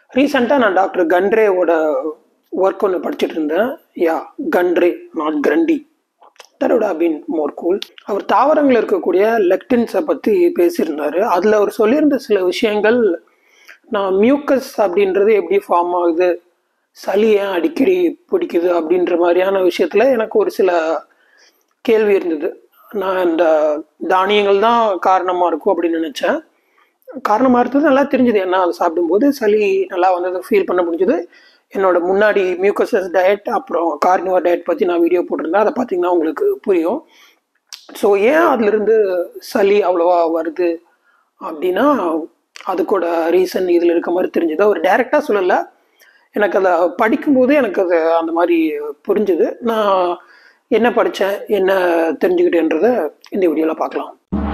ரீசெண்டாக நான் doctor கண்ட்ரேவோட work ஒன்று படிச்சுட்டு இருந்தேன் yeah country not granted that would have been more cool அவர் தாவரங்கள் இருக்கக்கூடிய லெக்டின்ஸை பற்றி பேசியிருந்தார் அதில் அவர் சொல்லியிருந்த சில விஷயங்கள் நான் மியூக்கஸ் அப்படின்றது எப்படி ஃபார்ம் ஆகுது சளி ஏன் அடிக்கடி பிடிக்குது அப்படின்ற மாதிரியான விஷயத்தில் எனக்கு ஒரு சில கேள்வி இருந்தது நான் இந்த தானியங்கள் தான் காரணமாக இருக்கும் அப்படின்னு நினச்சேன் காரணமாக இருந்தது நல்லா தெரிஞ்சது என்ன அதை சாப்பிடும்போது சளி நல்லா வந்தது ஃபீல் பண்ண முடிஞ்சது என்னோட முன்னாடி மியூக்கசஸ் டயட் அப்புறம் கார்னிவர் டயட் பற்றி நான் வீடியோ போட்டிருந்தேன் அதை பார்த்தீங்கன்னா உங்களுக்கு புரியும் ஸோ ஏன் அதுலேருந்து சளி அவ்வளோவா வருது அப்படின்னா அதுக்கூட ரீசன் இதில் இருக்க மாதிரி தெரிஞ்சுது அவர் டைரெக்டாக சொல்லலை எனக்கு அதை படிக்கும்போது எனக்கு அது அந்த மாதிரி புரிஞ்சுது நான் என்ன படித்தேன் என்ன தெரிஞ்சுக்கிட்டேன்றதை இந்த வீடியோவில் பார்க்கலாம்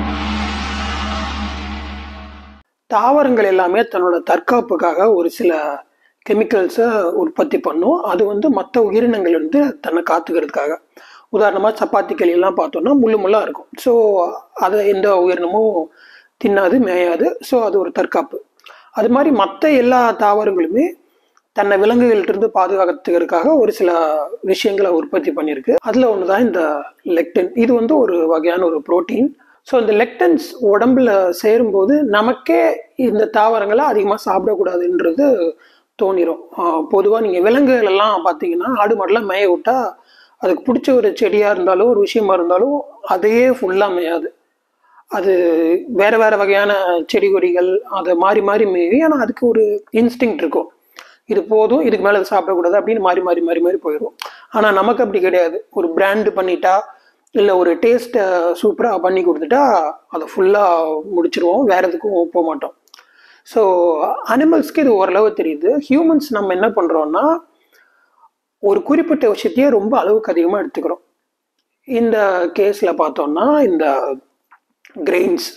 தாவரங்கள் எல்லாமே தன்னோட தற்காப்புக்காக ஒரு சில கெமிக்கல்ஸை உற்பத்தி பண்ணும் அது வந்து மற்ற உயிரினங்கள்லேருந்து தன்னை காத்துக்கிறதுக்காக உதாரணமாக சப்பாத்தி எல்லாம் பார்த்தோம்னா முள்ளு முள்ளாக இருக்கும் ஸோ அதை எந்த உயிரினமும் தின்னாது மேயாது ஸோ அது ஒரு தற்காப்பு அது மாதிரி மற்ற எல்லா தாவரங்களுமே தன்னை விலங்குகள்கிட்ட பாதுகாத்துக்கிறதுக்காக ஒரு சில விஷயங்களை உற்பத்தி பண்ணியிருக்கு அதில் ஒன்று தான் இந்த லெக்டின் இது வந்து ஒரு வகையான ஒரு புரோட்டீன் ஸோ இந்த லெக்டன்ஸ் உடம்புல சேரும்போது நமக்கே இந்த தாவரங்களை அதிகமாக சாப்பிடக்கூடாதுன்றது தோணிரும் பொதுவாக நீங்கள் விலங்குகள் எல்லாம் பார்த்தீங்கன்னா ஆடு மாடெல்லாம் மேய விட்டா அதுக்கு பிடிச்ச ஒரு செடியாக இருந்தாலும் ஒரு விஷயமா இருந்தாலும் அதையே ஃபுல்லாக மேயாது அது வேற வேற வகையான செடி கொடிகள் அதை மாறி மாறி மேவி ஆனால் அதுக்கு ஒரு இன்ஸ்டிங் இருக்கும் இது போதும் இதுக்கு மேலே அதை சாப்பிடக்கூடாது அப்படின்னு மாறி மாறி மாறி மாறி போயிடும் ஆனால் நமக்கு அப்படி கிடையாது ஒரு பிராண்டு பண்ணிட்டா இல்லை ஒரு டேஸ்ட்டை சூப்பராக பண்ணி கொடுத்துட்டா அதை ஃபுல்லாக முடிச்சிருவோம் வேற எதுக்கும் போக மாட்டோம் ஸோ அனிமல்ஸ்க்கு இது ஓரளவு தெரியுது ஹியூமன்ஸ் நம்ம என்ன பண்ணுறோம்னா ஒரு குறிப்பிட்ட விஷயத்தையே ரொம்ப அளவுக்கு அதிகமாக எடுத்துக்கிறோம் இந்த கேஸில் பார்த்தோம்னா இந்த கிரெயின்ஸ்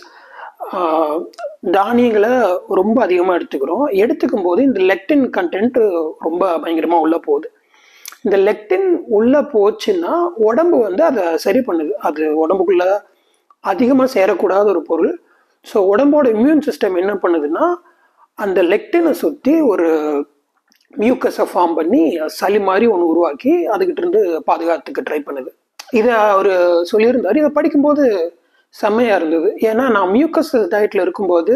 தானியங்களை ரொம்ப அதிகமாக எடுத்துக்கிறோம் எடுத்துக்கும் போது இந்த லெக்டின் கண்டென்ட் ரொம்ப பயங்கரமாக உள்ளே போகுது இந்த லெக்டின் உள்ளே போச்சுன்னா உடம்பு வந்து அதை சரி பண்ணுது அது உடம்புக்குள்ள அதிகமாக சேரக்கூடாத ஒரு பொருள் ஸோ உடம்போட இம்யூன் சிஸ்டம் என்ன பண்ணுதுன்னா அந்த லெக்டினை சுற்றி ஒரு மியூக்கஸை ஃபார்ம் பண்ணி சளி மாதிரி ஒன்று உருவாக்கி அதுக்கிட்ட இருந்து பாதுகாத்துக்க ட்ரை பண்ணுது இதை அவர் சொல்லியிருந்தார் இதை படிக்கும்போது செம்மையாக இருந்தது ஏன்னா நான் மியூக்கஸ் டயட்டில் இருக்கும்போது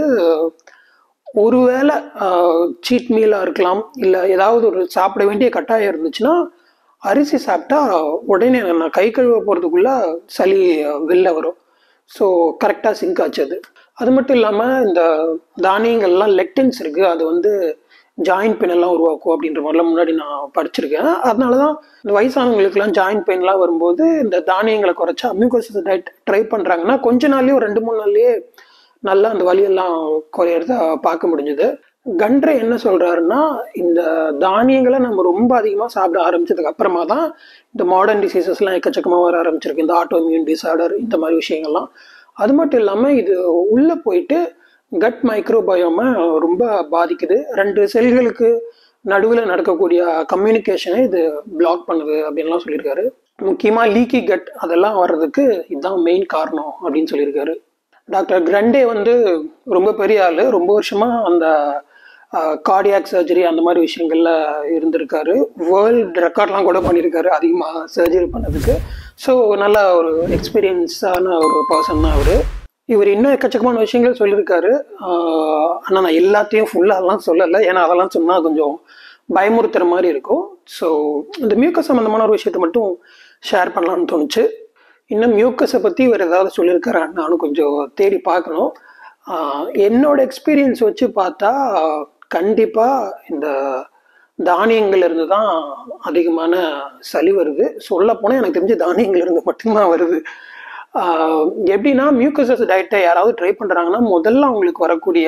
ஒருவேளை சீட் மீலாக இருக்கலாம் இல்லை ஏதாவது ஒரு சாப்பிட வேண்டிய கட்டாயம் இருந்துச்சுன்னா அரிசி சாப்பிட்டா உடனே நான் கை கழுவ போகிறதுக்குள்ள சளி வெளில வரும் ஸோ கரெக்டாக சிங்க் ஆச்சு அது அது மட்டும் இல்லாமல் இந்த தானியங்கள்லாம் லெக்டின்ஸ் இருக்குது அது வந்து ஜாயின்ட் பெயின் எல்லாம் உருவாக்கும் அப்படின்ற மாதிரிலாம் முன்னாடி நான் படிச்சிருக்கேன் அதனால தான் இந்த வயசானவங்களுக்குலாம் ஜாயின்ட் பெயின்லாம் வரும்போது இந்த தானியங்களை குறைச்சா மியூக்கோசிஸ் டயட் ட்ரை பண்ணுறாங்கன்னா கொஞ்ச நாள்லேயே ஒரு ரெண்டு மூணு நாள்லேயே நல்லா அந்த வலியெல்லாம் குறையிறத பார்க்க முடிஞ்சுது கண்ட்ரே என்ன சொல்கிறாருன்னா இந்த தானியங்களை நம்ம ரொம்ப அதிகமாக சாப்பிட ஆரம்பிச்சதுக்கு அப்புறமா தான் இந்த மாடர்ன் டிசீசஸ்லாம் எக்கச்சக்கமாக வர ஆரம்பிச்சிருக்கு இந்த ஆட்டோ இம்யூன் டிசார்டர் இந்த மாதிரி விஷயங்கள்லாம் அது மட்டும் இல்லாமல் இது உள்ளே போயிட்டு கட் மைக்ரோபயோமை ரொம்ப பாதிக்குது ரெண்டு செல்களுக்கு நடுவில் நடக்கக்கூடிய கம்யூனிகேஷனை இது பிளாக் பண்ணுது அப்படின்லாம் சொல்லியிருக்காரு முக்கியமாக லீக்கி கட் அதெல்லாம் வர்றதுக்கு இதுதான் மெயின் காரணம் அப்படின்னு சொல்லியிருக்காரு டாக்டர் கிரண்டே வந்து ரொம்ப பெரிய ஆள் ரொம்ப வருஷமாக அந்த கார்டியாக் சர்ஜரி அந்த மாதிரி விஷயங்கள்ல இருந்திருக்காரு வேர்ல்டு ரெக்கார்ட்லாம் கூட பண்ணியிருக்காரு அதிகமாக சர்ஜரி பண்ணதுக்கு ஸோ நல்ல ஒரு எக்ஸ்பீரியன்ஸான ஒரு பர்சன் தான் அவர் இவர் இன்னும் எக்கச்சக்கமான விஷயங்கள் சொல்லியிருக்காரு ஆனால் நான் எல்லாத்தையும் ஃபுல்லாகலாம் சொல்லலை ஏன்னா அதெல்லாம் சொன்னால் கொஞ்சம் பயமுறுத்துற மாதிரி இருக்கும் ஸோ இந்த மியூக்கஸ் சம்மந்தமான ஒரு விஷயத்தை மட்டும் ஷேர் பண்ணலாம்னு தோணுச்சு இன்னும் மியூக்கஸை பற்றி இவர் ஏதாவது சொல்லியிருக்காரு நானும் கொஞ்சம் தேடி பார்க்கணும் என்னோட எக்ஸ்பீரியன்ஸ் வச்சு பார்த்தா கண்டிப்பாக இந்த தானியங்கள்ல இருந்து தான் அதிகமான சளி வருது சொல்ல போனால் எனக்கு தெரிஞ்ச தானியங்கள்ல இருந்து மட்டும்தான் வருது எப்படின்னா மியூக்கசஸ் டயட்டை யாராவது ட்ரை பண்ணுறாங்கன்னா முதல்ல அவங்களுக்கு வரக்கூடிய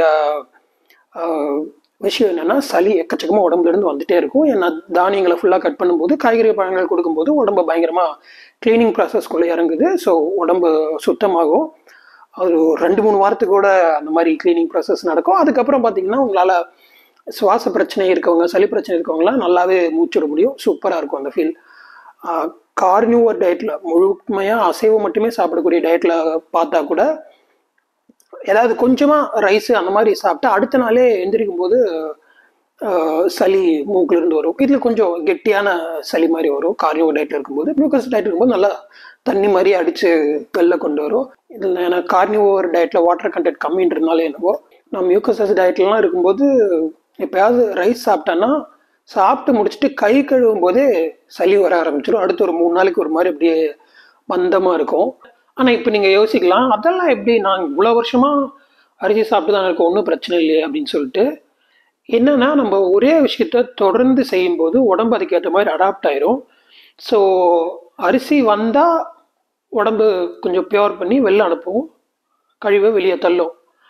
விஷயம் என்னென்னா சளி எக்கச்சக்கமாக உடம்புலேருந்து வந்துட்டே இருக்கும் ஏன்னா தானியங்களை ஃபுல்லாக கட் பண்ணும்போது காய்கறி பழங்கள் கொடுக்கும்போது உடம்பு பயங்கரமாக க்ளீனிங் ப்ராசஸ்க்குள்ளே இறங்குது ஸோ உடம்பு சுத்தமாகும் ஒரு ரெண்டு மூணு வாரத்துக்கு கூட அந்த மாதிரி க்ளீனிங் ப்ராசஸ் நடக்கும் அதுக்கப்புறம் பார்த்தீங்கன்னா உங்களால் சுவாச பிரச்சனை இருக்கவங்க சளி பிரச்சனை இருக்கவங்களாம் நல்லாவே மூச்சிட முடியும் சூப்பராக இருக்கும் அந்த ஃபீல் கார்னியூவர் டயட்டில் முழுமையாக அசைவம் மட்டுமே சாப்பிடக்கூடிய டயட்டில் பார்த்தா கூட ஏதாவது கொஞ்சமாக ரைஸு அந்த மாதிரி சாப்பிட்டா அடுத்த நாளே எந்திரிக்கும் போது ஆஹ் சளி மூக்குல இருந்து வரும் இதில் கொஞ்சம் கெட்டியான சளி மாதிரி வரும் கார்னிவோ டயட்டில் இருக்கும்போது மியூக்கஸ் டயட் இருக்கும்போது நல்லா தண்ணி மாதிரி அடித்து வெளில கொண்டு வரும் இதில் எனக்கு கார்னிவோர் டயட்டில் வாட்டர் கண்டென்ட் கம்மின்றதுனால என்னவோ நான் மியூக்கஸ் டயட்லலாம் இருக்கும்போது எப்பயாவது ரைஸ் சாப்பிட்டேன்னா சாப்பிட்டு முடிச்சுட்டு கை கழுவும் போதே சளி வர ஆரம்பிச்சிடும் அடுத்து ஒரு மூணு நாளைக்கு ஒரு மாதிரி அப்படியே மந்தமாக இருக்கும் ஆனால் இப்போ நீங்கள் யோசிக்கலாம் அதெல்லாம் எப்படி நான் இவ்வளோ வருஷமாக அரிசி சாப்பிட்டு தான் இருக்கும் ஒன்றும் பிரச்சனை இல்லையே அப்படின்னு சொல்லிட்டு என்னன்னா நம்ம ஒரே விஷயத்த தொடர்ந்து செய்யும்போது உடம்பு அதுக்கேற்ற மாதிரி அடாப்ட் ஆயிரும் ஸோ அரிசி வந்தால் உடம்பு கொஞ்சம் பியூர் பண்ணி வெளில அனுப்பும் கழிவை வெளியே தள்ளும்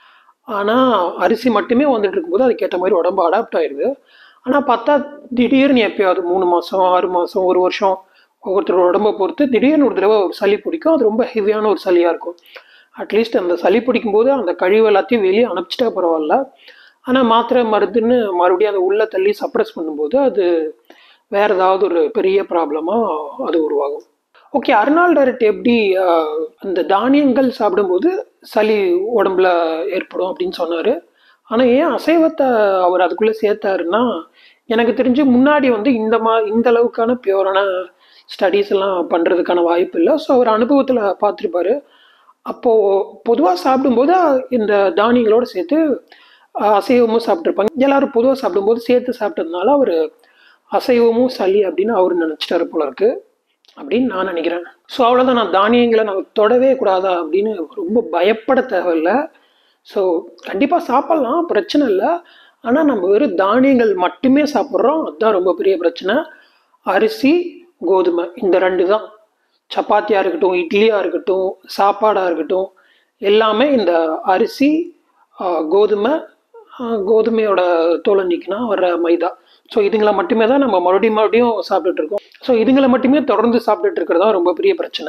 ஆனால் அரிசி மட்டுமே வந்துட்டு இருக்கும்போது அதுக்கேற்ற மாதிரி உடம்பு அடாப்ட் ஆயிடுது ஆனால் பார்த்தா திடீர்னு எப்பயாவது மூணு மாதம் ஆறு மாதம் ஒரு வருஷம் ஒவ்வொருத்தரோட உடம்பை பொறுத்து திடீர்னு ஒரு தடவை ஒரு சளி பிடிக்கும் அது ரொம்ப ஹெவியான ஒரு சளியாக இருக்கும் அட்லீஸ்ட் அந்த சளி பிடிக்கும்போது அந்த கழிவு எல்லாத்தையும் வெளியே அனுப்பிச்சிட்டா பரவாயில்ல ஆனால் மாத்திரை மருந்துன்னு மறுபடியும் அதை உள்ளே தள்ளி சப்ரஸ் பண்ணும்போது அது வேற ஏதாவது ஒரு பெரிய ப்ராப்ளமாக அது உருவாகும் ஓகே அர்னால் டைரக்ட் எப்படி ஆஹ், அந்த தானியங்கள் சாப்பிடும்போது சளி உடம்புல ஏற்படும் அப்படின்னு சொன்னார் ஆனால் ஏன் அசைவத்தை அவர் அதுக்குள்ளே சேர்த்தாருன்னா எனக்கு தெரிஞ்சு முன்னாடி வந்து இந்த மா இந்த அளவுக்கான பியூரான ஸ்டடீஸ் எல்லாம் பண்ணுறதுக்கான வாய்ப்பு இல்லை ஸோ அவர் அனுபவத்தில் பார்த்துருப்பாரு அப்போது பொதுவாக சாப்பிடும்போது இந்த தானியங்களோடு சேர்த்து அஹ், அசைவமும் சாப்பிட்ருப்பாங்க எல்லாரும் பொதுவாக சாப்பிடும்போது சேர்த்து சாப்பிட்டதுனால அவர் அசைவமும் சளி அப்படின்னு அவர் நினச்சிட்டாரு போல இருக்கு அப்படின்னு நான் நினைக்கிறேன் ஸோ அவ்வளோதான் நான் தானியங்களை நான் தொடவே கூடாதா அப்படின்னு ரொம்ப பயப்பட தேவையில்லை ஸோ கண்டிப்பாக சாப்பிட்லாம் பிரச்சனை இல்லை ஆனால் நம்ம வெறும் தானியங்கள் மட்டுமே சாப்பிட்றோம் அதுதான் ரொம்ப பெரிய பிரச்சனை அரிசி கோதுமை இந்த ரெண்டு தான் சப்பாத்தியாக இருக்கட்டும் இட்லியாக இருக்கட்டும் சாப்பாடாக இருக்கட்டும் எல்லாமே இந்த அரிசி ஆஹ், கோதுமை ஆஹ், கோதுமையோட தோலை நீக்கினா வர்ற மைதா ஸோ இதுங்களை மட்டுமே தான் நம்ம மறுபடியும் மறுபடியும் சாப்பிட்டுட்டு இருக்கோம் ஸோ இதுங்களை மட்டுமே தொடர்ந்து சாப்பிட்டுட்டு இருக்கிறது தான் ரொம்ப பெரிய பிரச்சனை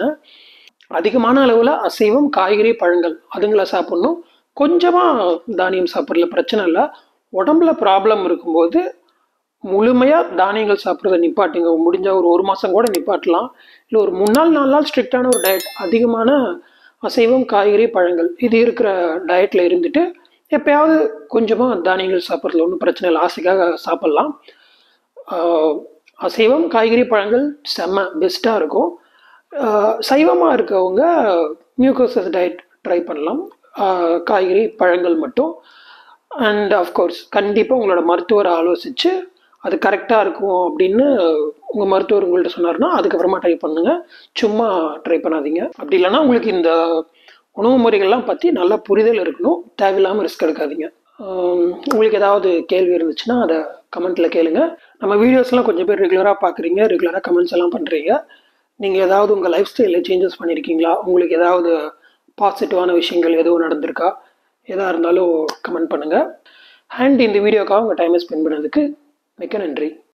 அதிகமான அளவில் அசைவம் காய்கறி பழங்கள் அதுங்களை சாப்பிடணும் கொஞ்சமாக தானியம் சாப்பிட்றதுல பிரச்சனை இல்லை உடம்புல ப்ராப்ளம் இருக்கும்போது முழுமையாக தானியங்கள் சாப்பிட்றத நிப்பாட்டுங்க முடிஞ்ச ஒரு ஒரு மாதம் கூட நிப்பாட்டலாம் இல்லை ஒரு மூணு நாள் நாலு நாள் ஸ்ட்ரிக்டான ஒரு டயட் அதிகமான அசைவம் காய்கறி பழங்கள் இது இருக்கிற டயட்டில் இருந்துட்டு எப்பயாவது கொஞ்சமாக தானியங்கள் சாப்பிட்றதுல ஒன்றும் பிரச்சனை இல்லை ஆசைக்காக சாப்பிட்லாம் ஆஹ் அசைவம் காய்கறி பழங்கள் செம்ம பெஸ்ட்டாக இருக்கும் சைவமாக இருக்கவங்க மியூக்கோசஸ் டயட் ட்ரை பண்ணலாம் ஆஹ் காய்கறி பழங்கள் மட்டும் அண்ட் அஃப்கோர்ஸ் கண்டிப்பாக உங்களோட மருத்துவரை ஆலோசித்து அது கரெக்டாக இருக்கும் அப்படின்னு உங்கள் மருத்துவர் உங்கள்கிட்ட சொன்னார்னா அதுக்கப்புறமா ட்ரை பண்ணுங்க சும்மா ட்ரை பண்ணாதீங்க அப்படி இல்லைன்னா உங்களுக்கு இந்த உணவு முறைகள்லாம் பற்றி நல்ல புரிதல் இருக்கணும் தேவையில்லாமல் ரிஸ்க் எடுக்காதீங்க ஆம், உங்களுக்கு ஏதாவது கேள்வி இருந்துச்சுன்னா அதை கமெண்ட்டில் கேளுங்க நம்ம வீடியோஸ்லாம் கொஞ்சம் பேர் ரெகுலராக பார்க்குறீங்க ரெகுலராக கமெண்ட்ஸ் எல்லாம் பண்ணுறீங்க நீங்கள் ஏதாவது உங்கள் லைஃப் ஸ்டைலில் சேஞ்சஸ் பண்ணியிருக்கீங்களா உங்களுக்கு ஏதாவது பாசிட்டிவான விஷயங்கள் எதுவும் நடந்திருக்கா எதாக இருந்தாலும் கமெண்ட் பண்ணுங்கள் அண்ட் இந்த வீடியோக்காக உங்கள் டைமை ஸ்பெண்ட் பண்ணதுக்கு மிக்க நன்றி